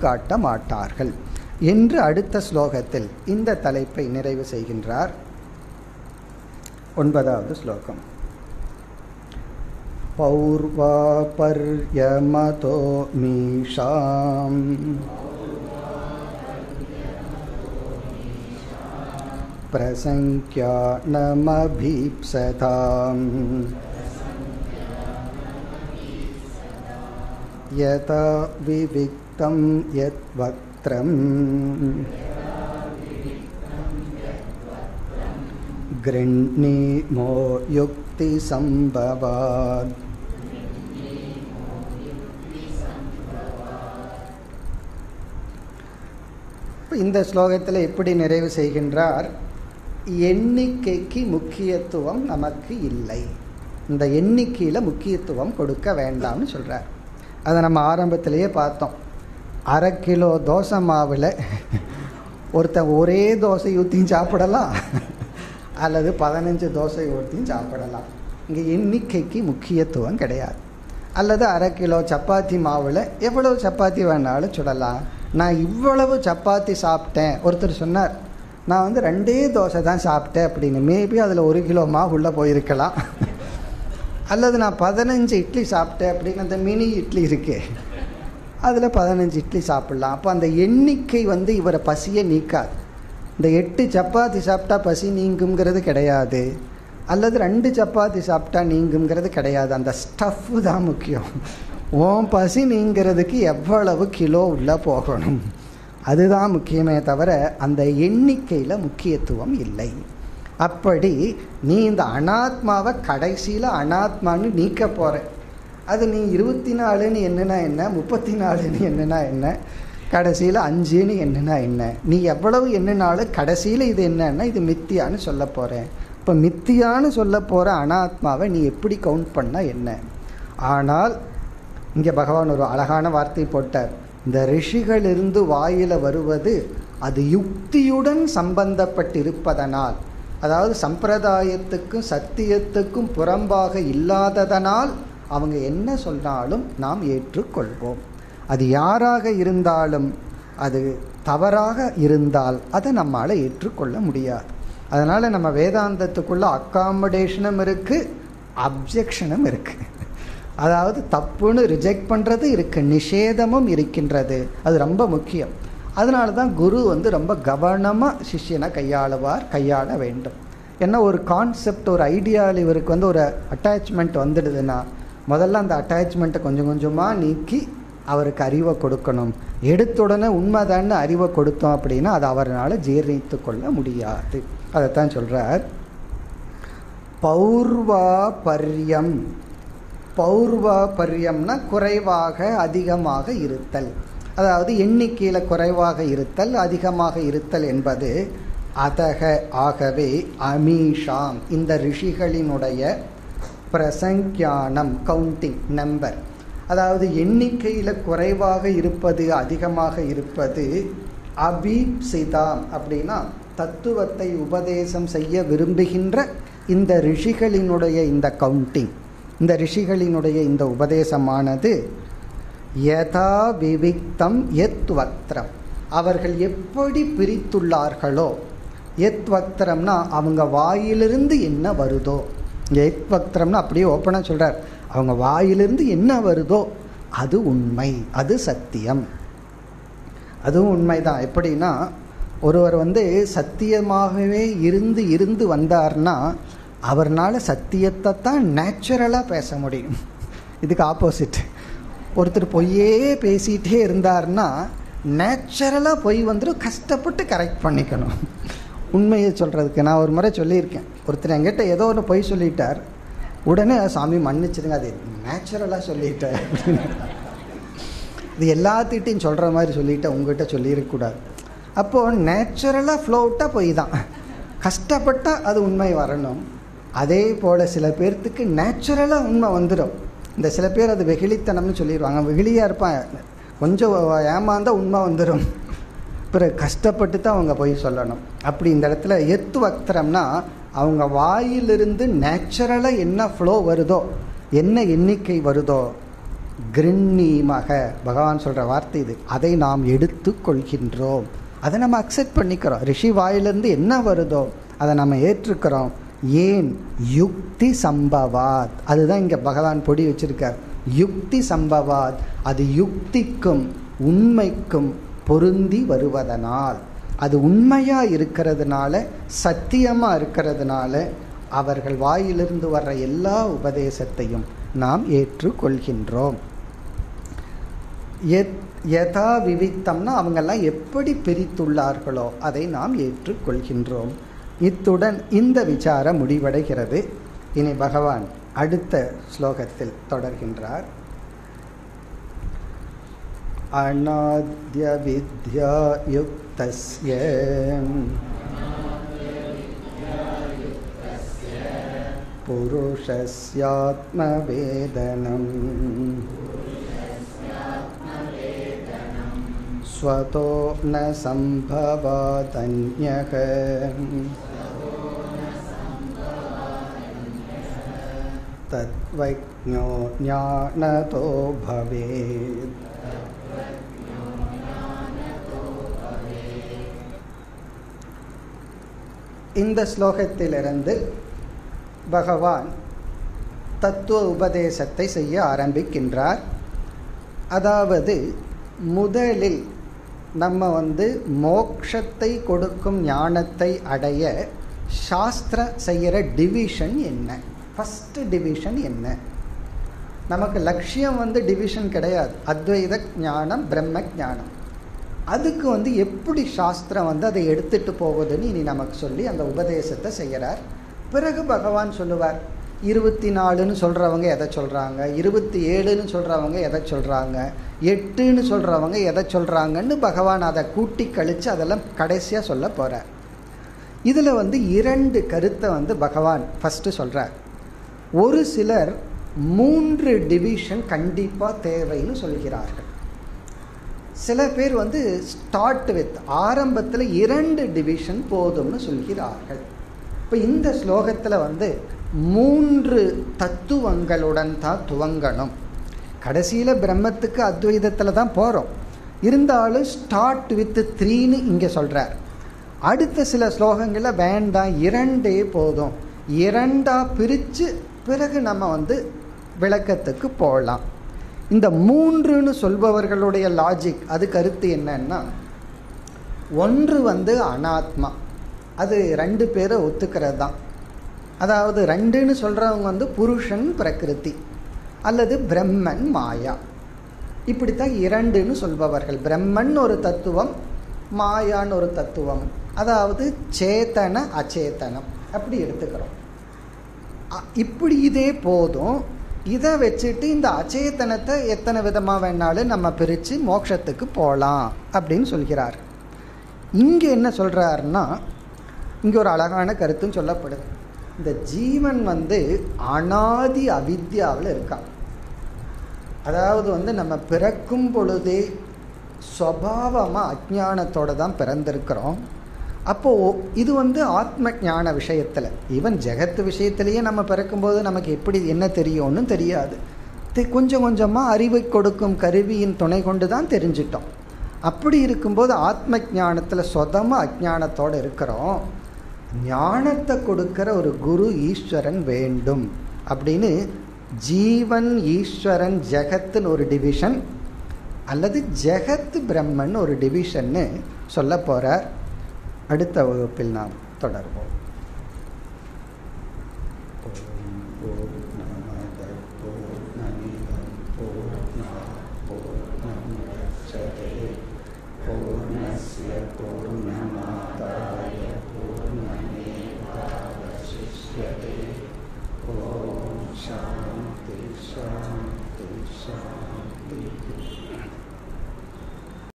வெளிக்காட்ட மாட்டார்கள் என்று அடுத்த ஸ்லோகத்தில் இந்த தலைப்பை நிறைவு செய்கின்றார் ஒன்பதாவது ஸ்லோகம் पौर्वापर्यमतो मीषाम् प्रसङ्ख्यानमभीप्सताम् यथा विविक्तं यद्वक्त्रम् गृह्णीमो युक्तिसम्भवात् இந்த ஸ்லோகத்தில் எப்படி நிறைவு செய்கின்றார் எண்ணிக்கைக்கு முக்கியத்துவம் நமக்கு இல்லை இந்த எண்ணிக்கையில் முக்கியத்துவம் கொடுக்க வேண்டாம்னு சொல்கிறார் அதை நம்ம ஆரம்பத்திலேயே பார்த்தோம் அரை கிலோ தோசை மாவில் ஒருத்தன் ஒரே தோசை ஊற்றியும் சாப்பிடலாம் அல்லது பதினஞ்சு தோசை ஊற்றியும் சாப்பிடலாம் இங்கே எண்ணிக்கைக்கு முக்கியத்துவம் கிடையாது அல்லது அரை கிலோ சப்பாத்தி மாவில் எவ்வளவு சப்பாத்தி வேணாலும் சுடலாம் நான் இவ்வளவு சப்பாத்தி சாப்பிட்டேன் ஒருத்தர் சொன்னார் நான் வந்து ரெண்டே தோசை தான் சாப்பிட்டேன் அப்படின்னு மேபி அதில் ஒரு கிலோ மாவு உள்ளே போயிருக்கலாம் அல்லது நான் பதினஞ்சு இட்லி சாப்பிட்டேன் அப்படின்னு அந்த மினி இட்லி இருக்கே அதில் பதினஞ்சு இட்லி சாப்பிட்லாம் அப்போ அந்த எண்ணிக்கை வந்து இவரை பசியை நீக்காது இந்த எட்டு சப்பாத்தி சாப்பிட்டா பசி நீங்குங்கிறது கிடையாது அல்லது ரெண்டு சப்பாத்தி சாப்பிட்டா நீங்குங்கிறது கிடையாது அந்த ஸ்டஃப்பு தான் முக்கியம் ஓம் பசி நீங்கிறதுக்கு எவ்வளவு கிலோ உள்ளே போகணும் அதுதான் முக்கியமே தவிர அந்த எண்ணிக்கையில் முக்கியத்துவம் இல்லை அப்படி நீ இந்த அனாத்மாவை கடைசியில் அனாத்மான்னு நீக்க போகிற அது நீ இருபத்தி நாலுன்னு என்னன்னா என்ன முப்பத்தி நாலுன்னு என்னன்னா என்ன கடைசியில் அஞ்சுன்னு என்னன்னா என்ன நீ எவ்வளவு என்னனாலும் கடைசியில் இது என்னன்னா இது மித்தியான்னு சொல்ல போகிறேன் இப்போ மித்தியான்னு சொல்ல போகிற அனாத்மாவை நீ எப்படி கவுண்ட் பண்ணால் என்ன ஆனால் இங்கே பகவான் ஒரு அழகான வார்த்தை போட்டார் இந்த ரிஷிகளிலிருந்து வாயில வருவது அது யுக்தியுடன் சம்பந்தப்பட்டிருப்பதனால் அதாவது சம்பிரதாயத்துக்கும் சத்தியத்துக்கும் புறம்பாக இல்லாததனால் அவங்க என்ன சொன்னாலும் நாம் ஏற்றுக்கொள்வோம் அது யாராக இருந்தாலும் அது தவறாக இருந்தால் அதை நம்மால் ஏற்றுக்கொள்ள முடியாது அதனால் நம்ம வேதாந்தத்துக்குள்ள அக்காமடேஷனும் இருக்குது அப்ஜெக்ஷனும் இருக்குது அதாவது தப்புன்னு ரிஜெக்ட் பண்ணுறது இருக்கு நிஷேதமும் இருக்கின்றது அது ரொம்ப முக்கியம் அதனால தான் குரு வந்து ரொம்ப கவனமாக சிஷ்யனை கையாளுவார் கையாள வேண்டும் ஏன்னா ஒரு கான்செப்ட் ஒரு ஐடியாவில் இவருக்கு வந்து ஒரு அட்டாச்மெண்ட் வந்துடுதுன்னா முதல்ல அந்த அட்டாச்மெண்ட்டை கொஞ்சம் கொஞ்சமாக நீக்கி அவருக்கு அறிவை கொடுக்கணும் எடுத்த உடனே உண்மைதான்னு அறிவை கொடுத்தோம் அப்படின்னா அது அவரால் ஜீர்ணித்து கொள்ள முடியாது அதைத்தான் சொல்கிறார் பௌர்வா பர்யம் பௌர்வா பர்யம்னா குறைவாக அதிகமாக இருத்தல் அதாவது எண்ணிக்கையில் குறைவாக இருத்தல் அதிகமாக இருத்தல் என்பது அதக ஆகவே அமீஷாம் இந்த ரிஷிகளினுடைய பிரசங்கியானம் கவுண்டிங் நம்பர் அதாவது எண்ணிக்கையில் குறைவாக இருப்பது அதிகமாக இருப்பது அபீப்சிதாம் அப்படின்னா தத்துவத்தை உபதேசம் செய்ய விரும்புகின்ற இந்த ரிஷிகளினுடைய இந்த கவுண்டிங் இந்த ரிஷிகளினுடைய இந்த உபதேசமானது யதா விவிக்தம் எத் வக்திரம் அவர்கள் எப்படி பிரித்துள்ளார்களோ எத் வக்திரம்னா அவங்க வாயிலிருந்து என்ன வருதோ எத் வக்திரம்னா அப்படியே ஓப்பனாக சொல்கிறார் அவங்க வாயிலிருந்து என்ன வருதோ அது உண்மை அது சத்தியம் அதுவும் உண்மைதான் எப்படின்னா ஒருவர் வந்து சத்தியமாகவே இருந்து இருந்து வந்தார்னா அவர்னால சத்தியத்தை தான் நேச்சுரலாக பேச முடியும் இதுக்கு ஆப்போசிட் ஒருத்தர் பொய்யே பேசிகிட்டே இருந்தார்னா நேச்சுரலாக பொய் வந்துடும் கஷ்டப்பட்டு கரெக்ட் பண்ணிக்கணும் உண்மையை சொல்கிறதுக்கு நான் ஒரு முறை சொல்லியிருக்கேன் ஒருத்தர் என்கிட்ட ஏதோ ஒன்று பொய் சொல்லிட்டார் உடனே சாமி மன்னிச்சிருங்க அது நேச்சுரலாக சொல்லிட்டேன் அப்படின்னு இது எல்லாத்திட்டையும் சொல்கிற மாதிரி சொல்லிட்டேன் உங்ககிட்ட சொல்லியிருக்கக்கூடாது அப்போது நேச்சுரலாக ஃப்ளோட்டாக பொய் தான் கஷ்டப்பட்டால் அது உண்மை வரணும் அதே போல் சில பேர்த்துக்கு நேச்சுரலாக உண்மை வந்துடும் இந்த சில பேர் அது வெகுளித்தனம்னு சொல்லிடுவாங்க வெகுளியாக இருப்பான் கொஞ்சம் ஏமாந்தால் உண்மை வந்துடும் பிறகு கஷ்டப்பட்டு தான் அவங்க போய் சொல்லணும் அப்படி இந்த இடத்துல எத்து வக்திரம்னா அவங்க வாயிலிருந்து நேச்சுரலாக என்ன ஃப்ளோ வருதோ என்ன எண்ணிக்கை வருதோ கிருண்ணீமக பகவான் சொல்ற வார்த்தை இது அதை நாம் எடுத்து கொள்கின்றோம் அதை நம்ம அக்செப்ட் பண்ணிக்கிறோம் ரிஷி வாயிலிருந்து என்ன வருதோ அதை நம்ம ஏற்றுக்கிறோம் ஏன் யுக்தி சம்பவாத் அதுதான் இங்க பகவான் பொடி வச்சிருக்கார் யுக்தி சம்பவாத் அது யுக்திக்கும் உண்மைக்கும் பொருந்தி வருவதனால் அது உண்மையா இருக்கிறதுனால சத்தியமா இருக்கிறதுனால அவர்கள் வாயிலிருந்து வர்ற எல்லா உபதேசத்தையும் நாம் ஏற்றுக்கொள்கின்றோம் யதா விவித்தம்னா அவங்கெல்லாம் எப்படி பிரித்துள்ளார்களோ அதை நாம் ஏற்றுக்கொள்கின்றோம் இத்துடன் இந்த விசாரம் முடிவடைகிறது இனி பகவான் அடுத்த ஸ்லோகத்தில் தொடர்கின்றார் அநாத்ய வித்யா யுக்தஸ்ய पुरुषस्यात्मवेदनम् स्वतो न सम्भवादन्यः तद्वज्ञो ज्ञानतो भवेत् இந்த ஸ்லோகத்திலிருந்து பகவான் தத்துவ உபதேசத்தை செய்ய ஆரம்பிக்கின்றார் அதாவது முதலில் நம்ம வந்து மோக்ஷத்தை கொடுக்கும் ஞானத்தை அடைய சாஸ்திர செய்கிற டிவிஷன் என்ன ஃபஸ்ட் டிவிஷன் என்ன நமக்கு லட்சியம் வந்து டிவிஷன் கிடையாது அத்வைத ஞானம் பிரம்ம ஞானம் அதுக்கு வந்து எப்படி சாஸ்திரம் வந்து அதை எடுத்துட்டு போகுதுன்னு இனி நமக்கு சொல்லி அந்த உபதேசத்தை செய்கிறார் பிறகு பகவான் சொல்லுவார் இருபத்தி நாலுன்னு சொல்கிறவங்க எதை சொல்கிறாங்க இருபத்தி ஏழுன்னு சொல்கிறவங்க எதை சொல்கிறாங்க எட்டுன்னு சொல்கிறவங்க எதை சொல்கிறாங்கன்னு பகவான் அதை கூட்டி கழித்து அதெல்லாம் கடைசியாக சொல்ல போகிறார் இதில் வந்து இரண்டு கருத்தை வந்து பகவான் ஃபஸ்ட்டு சொல்கிறார் ஒரு சிலர் மூன்று டிவிஷன் கண்டிப்பாக தேவைன்னு சொல்கிறார்கள் சில பேர் வந்து ஸ்டார்ட் வித் ஆரம்பத்தில் இரண்டு டிவிஷன் போதும்னு சொல்கிறார்கள் இப்போ இந்த ஸ்லோகத்தில் வந்து மூன்று தத்துவங்களுடன் தான் துவங்கணும் கடைசியில் பிரம்மத்துக்கு அத்வைதத்தில் தான் போகிறோம் இருந்தாலும் ஸ்டார்ட் வித் த்ரீன்னு இங்கே சொல்கிறார் அடுத்த சில ஸ்லோகங்களில் வேண்டாம் இரண்டே போதும் இரண்டா பிரித்து பிறகு நம்ம வந்து விளக்கத்துக்கு போகலாம் இந்த மூன்றுன்னு சொல்பவர்களுடைய லாஜிக் அது கருத்து என்னன்னா ஒன்று வந்து அனாத்மா அது ரெண்டு பேரை ஒத்துக்கிறது தான் அதாவது ரெண்டுன்னு சொல்கிறவங்க வந்து புருஷன் பிரகிருதி அல்லது பிரம்மன் மாயா இப்படித்தான் இரண்டுன்னு சொல்பவர்கள் பிரம்மன் ஒரு தத்துவம் மாயான்னு ஒரு தத்துவம் அதாவது சேத்தன அச்சேதனம் அப்படி எடுத்துக்கிறோம் இப்படி இதே போதும் இதை வச்சுட்டு இந்த அச்சேதனத்தை எத்தனை விதமாக வேணாலும் நம்ம பிரித்து மோட்சத்துக்கு போகலாம் அப்படின்னு சொல்கிறார் இங்கே என்ன சொல்கிறாருன்னா இங்கே ஒரு அழகான கருத்தும் சொல்லப்படுது இந்த ஜீவன் வந்து அனாதி அவித்யாவில் இருக்கான் அதாவது வந்து நம்ம பிறக்கும் பொழுதே ஸ்வபாவமாக அஜானத்தோடு தான் பிறந்திருக்கிறோம் அப்போது இது வந்து ஆத்ம ஞான விஷயத்தில் ஈவன் ஜெகத்து விஷயத்திலேயே நம்ம பிறக்கும்போது நமக்கு எப்படி என்ன தெரியும்னு தெரியாது கொஞ்சம் கொஞ்சமாக அறிவை கொடுக்கும் கருவியின் துணை கொண்டு தான் தெரிஞ்சிட்டோம் அப்படி இருக்கும்போது ஆத்ம ஞானத்தில் சொதமாக அஜானத்தோடு இருக்கிறோம் ஞானத்தை கொடுக்கிற ஒரு குரு ஈஸ்வரன் வேண்டும் அப்படின்னு ஜீவன் ஈஸ்வரன் ஜெகத்துன்னு ஒரு டிவிஷன் அல்லது ஜெகத் பிரம்மன் ஒரு டிவிஷன்னு சொல்ல போகிறார் அடுத்த வகுப்பில் நாம் தொடர்வோம் பூர்ணஸ்ய பூர்ண